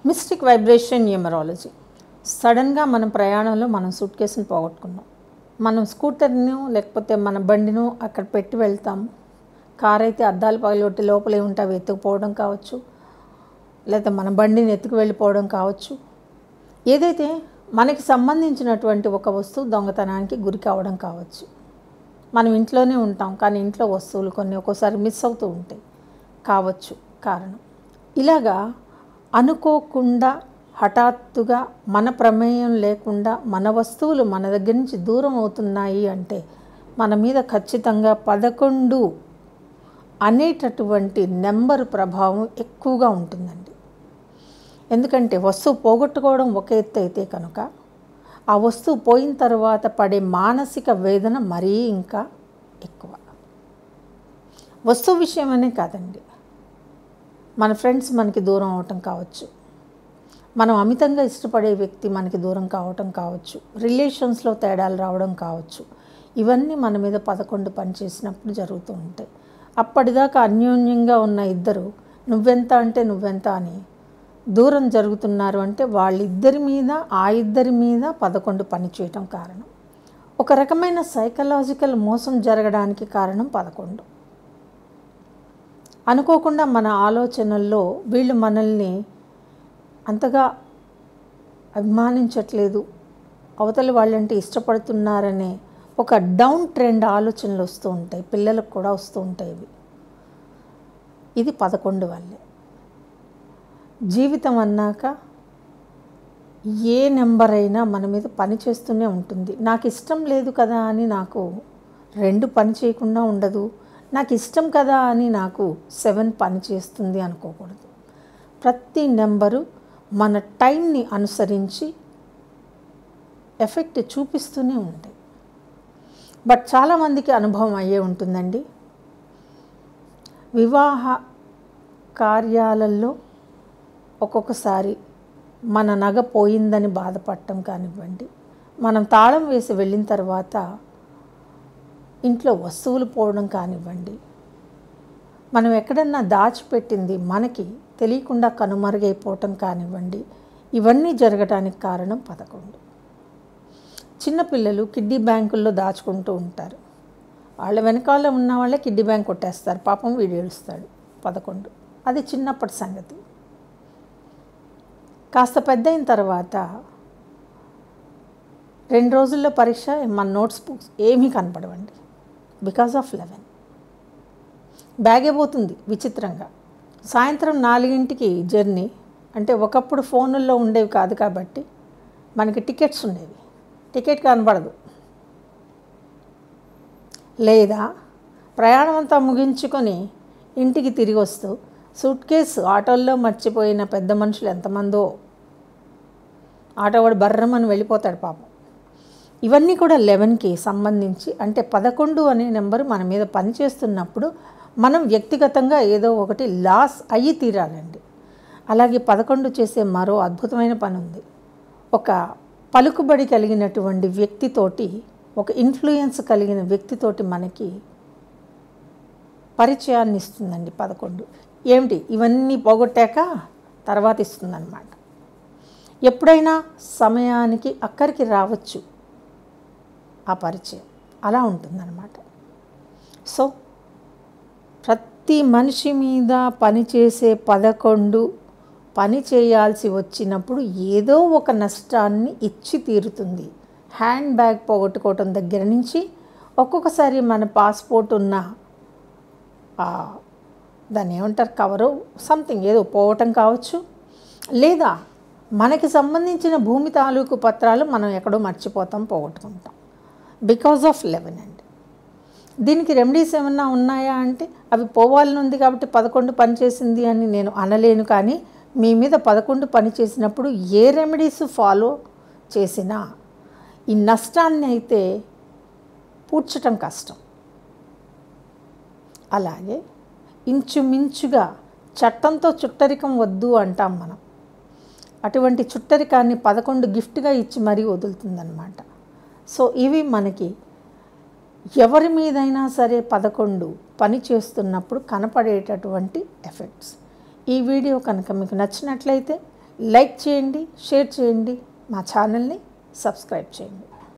mystic vibration numerology సడన్గా మన ప్రయాణంలో మనం సూట్ కేసుని పోగొట్టుకున్నాం మనం స్కూటర్ను లేకపోతే మన బండిను అక్కడ పెట్టి వెళ్తాము కార్ అయితే అద్దాలు పగలొట్టి లోపలే ఉంటే అవి ఎత్తుకుపోవడం కావచ్చు లేదా మన బండిని ఎత్తుకు వెళ్ళిపోవడం కావచ్చు ఏదైతే మనకి సంబంధించినటువంటి ఒక వస్తువు దొంగతనానికి గురి కావడం కావచ్చు మనం ఇంట్లోనే ఉంటాం కానీ ఇంట్లో వస్తువులు కొన్ని ఒక్కోసారి మిస్ అవుతూ ఉంటాయి కావచ్చు కారణం ఇలాగా అనుకోకుండా హఠాత్తుగా మన ప్రమేయం లేకుండా మన వస్తువులు మన దగ్గర నుంచి దూరం అవుతున్నాయి అంటే మన మీద ఖచ్చితంగా పదకొండు అనేటటువంటి నెంబర్ ప్రభావం ఎక్కువగా ఉంటుందండి ఎందుకంటే వస్తువు పోగొట్టుకోవడం ఒక ఎత్తు అయితే కనుక ఆ వస్తువు పోయిన తర్వాత పడే మానసిక వేదన మరీ ఇంకా ఎక్కువ వస్తువు విషయమనే కాదండి మన ఫ్రెండ్స్ మనకి దూరం అవటం కావచ్చు మనం అమితంగా ఇష్టపడే వ్యక్తి మనకి దూరం కావటం కావచ్చు రిలేషన్స్లో తేడాలు రావడం కావచ్చు ఇవన్నీ మన మీద పదకొండు పనిచేసినప్పుడు జరుగుతూ ఉంటాయి అప్పటిదాకా అన్యోన్యంగా ఉన్న ఇద్దరు నువ్వెంత అంటే నువ్వెంత అని దూరం జరుగుతున్నారు అంటే వాళ్ళిద్దరి మీద ఆ ఇద్దరి మీద పదకొండు పని చేయటం కారణం ఒక రకమైన సైకలాజికల్ మోసం జరగడానికి కారణం పదకొండు అనుకోకుండా మన ఆలోచనల్లో వీళ్ళు మనల్ని అంతగా అభిమానించట్లేదు అవతలి వాళ్ళంటే ఇష్టపడుతున్నారనే ఒక డౌన్ ట్రెండ్ ఆలోచనలు వస్తూ ఉంటాయి పిల్లలకు కూడా వస్తూ ఉంటాయి ఇవి ఇది పదకొండు వల్లే జీవితం అన్నాక ఏ నెంబర్ అయినా మన మీద పని చేస్తూనే ఉంటుంది నాకు ఇష్టం లేదు కదా అని నాకు రెండు పని చేయకుండా ఉండదు నాకు ఇష్టం కదా అని నాకు సెవెన్ పని చేస్తుంది అనుకోకూడదు ప్రతి నెంబరు మన టైంని అనుసరించి ఎఫెక్ట్ చూపిస్తూనే ఉంటాయి బట్ చాలామందికి అనుభవం అయ్యే ఉంటుందండి వివాహ కార్యాలలో ఒక్కొక్కసారి మన నగ పోయిందని బాధపడటం కానివ్వండి మనం తాళం వేసి వెళ్ళిన తర్వాత ఇంట్లో వస్తువులు పోవడం కానివ్వండి మనం ఎక్కడన్నా దాచిపెట్టింది మనకి తెలియకుండా కనుమరుగైపోవటం కానివ్వండి ఇవన్నీ జరగటానికి కారణం పదకొండు చిన్నపిల్లలు కిడ్డీ బ్యాంకుల్లో దాచుకుంటూ ఉంటారు వాళ్ళ వెనకాల ఉన్న వాళ్ళే కిడ్డీ బ్యాంక్ కొట్టేస్తారు పాపం వీడు ఏడుస్తాడు పదకొండు అది చిన్నప్పటి సంగతి కాస్త పెద్ద అయిన తర్వాత రెండు రోజుల్లో పరీక్ష మన నోట్స్ బుక్స్ ఏమీ కనపడవండి బికాస్ ఆఫ్ లెవెన్ బ్యాగే పోతుంది విచిత్రంగా సాయంత్రం నాలుగింటికి జర్నీ అంటే ఒకప్పుడు ఫోనుల్లో ఉండేవి కాదు కాబట్టి మనకి టికెట్స్ ఉండేవి టికెట్ కనపడదు లేదా ప్రయాణం అంతా ముగించుకొని ఇంటికి తిరిగి వస్తూ సూట్ కేసు ఆటోల్లో మర్చిపోయిన పెద్ద మనుషులు ఎంతమందో ఆటో వాడు బర్రమని వెళ్ళిపోతాడు పాపం ఇవన్నీ కూడా లెవెన్కి సంబంధించి అంటే పదకొండు అనే నెంబర్ మన మీద పనిచేస్తున్నప్పుడు మనం వ్యక్తిగతంగా ఏదో ఒకటి లాస్ అయ్యి తీరాలండి అలాగే పదకొండు చేసే మరో అద్భుతమైన పని ఉంది ఒక పలుకుబడి కలిగినటువంటి వ్యక్తితోటి ఒక ఇన్ఫ్లుయెన్స్ కలిగిన వ్యక్తితోటి మనకి పరిచయాన్ని ఇస్తుందండి పదకొండు ఏమిటి ఇవన్నీ పోగొట్టాక తర్వాత ఇస్తుందన్నమాట ఎప్పుడైనా సమయానికి అక్కడికి రావచ్చు ఆ పరిచయం అలా ఉంటుందన్నమాట సో ప్రతి మనిషి మీద పనిచేసే పదకొండు పని చేయాల్సి వచ్చినప్పుడు ఏదో ఒక నష్టాన్ని ఇచ్చి తీరుతుంది హ్యాండ్ బ్యాగ్ పోగొట్టుకోవటం దగ్గర నుంచి ఒక్కొక్కసారి మన పాస్పోర్ట్ ఉన్న దాన్ని ఏమంటారు కవరు సంథింగ్ ఏదో పోవటం కావచ్చు లేదా మనకి సంబంధించిన భూమి తాలూకు పత్రాలు మనం ఎక్కడో మర్చిపోతాం పోగొట్టుకుంటాం బికాజ్ ఆఫ్ లెవెన్ అండి దీనికి రెమెడీస్ ఏమన్నా ఉన్నాయా అంటే అవి పోవాలని ఉంది కాబట్టి పదకొండు పనిచేసింది అని నేను అనలేను కానీ మీ మీద పదకొండు పని చేసినప్పుడు ఏ రెమెడీస్ ఫాలో చేసినా ఈ నష్టాన్ని అయితే పూడ్చటం కష్టం అలాగే ఇంచుమించుగా చట్టంతో చుట్టరికం వద్దు అంటాం మనం అటువంటి చుట్టరికాన్ని పదకొండు గిఫ్ట్గా ఇచ్చి మరీ వదులుతుందన్నమాట సో ఇవి మనకి ఎవరి మీదైనా సరే పదకొండు పని చేస్తున్నప్పుడు కనపడేటటువంటి ఎఫెక్ట్స్ ఈ వీడియో కనుక మీకు నచ్చినట్లయితే లైక్ చేయండి షేర్ చేయండి మా ఛానల్ని సబ్స్క్రైబ్ చేయండి